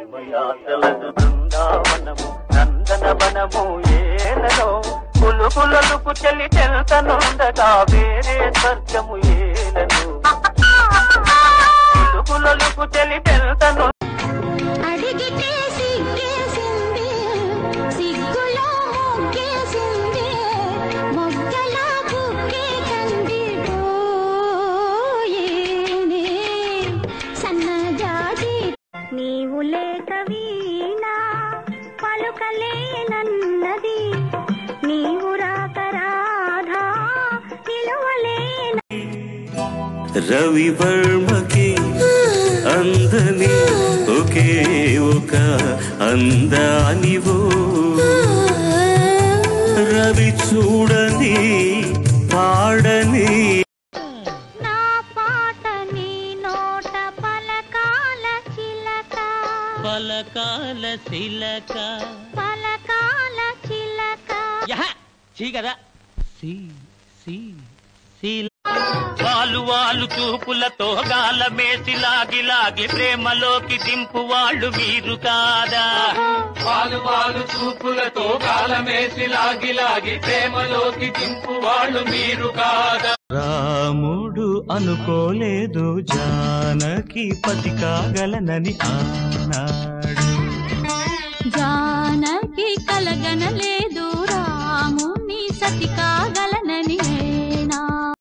మయాసలదు బృందావనము నందన వనము ఏలలో పులుపులకు చెల్లి చెల్తనుండగా వేరే స్వర్గము ఏలను పులుపులకు చెల్లి చెల్తను అడిగితే సిగ్గేసింది సిగ్గులో మొగ్గేసింది మొగ్గలా బుక్కే కందిపోయేనే సన్నజాజి నీవు లేక వీణా పలుకలేనన్నది నీవు రాక రాధా నిలువలేన రవి వర్మకి అందని ఒకే ఒక అందానివో రవి చూడని పాడని నా పాట నీ నోట పలకాల చిలక పలకాల శిలక పలకాల చిలక యహ చీ కదా సి సి శీల వాలు వాలు చూపులతో గాల మేసి లాగి లాగి ప్రేమలోకి దింపు వాళ్ళు మీరు కాదా వాలు వాలు చూపులతో కాలమేసి లాగి లాగి ప్రేమలోకి దింపు వాళ్ళు మీరు కాదా రాముడు అనుకోలేదు జానకి పతి కాగలనని ఆనాడు జానకి కలగనలేదు రాముని సతికా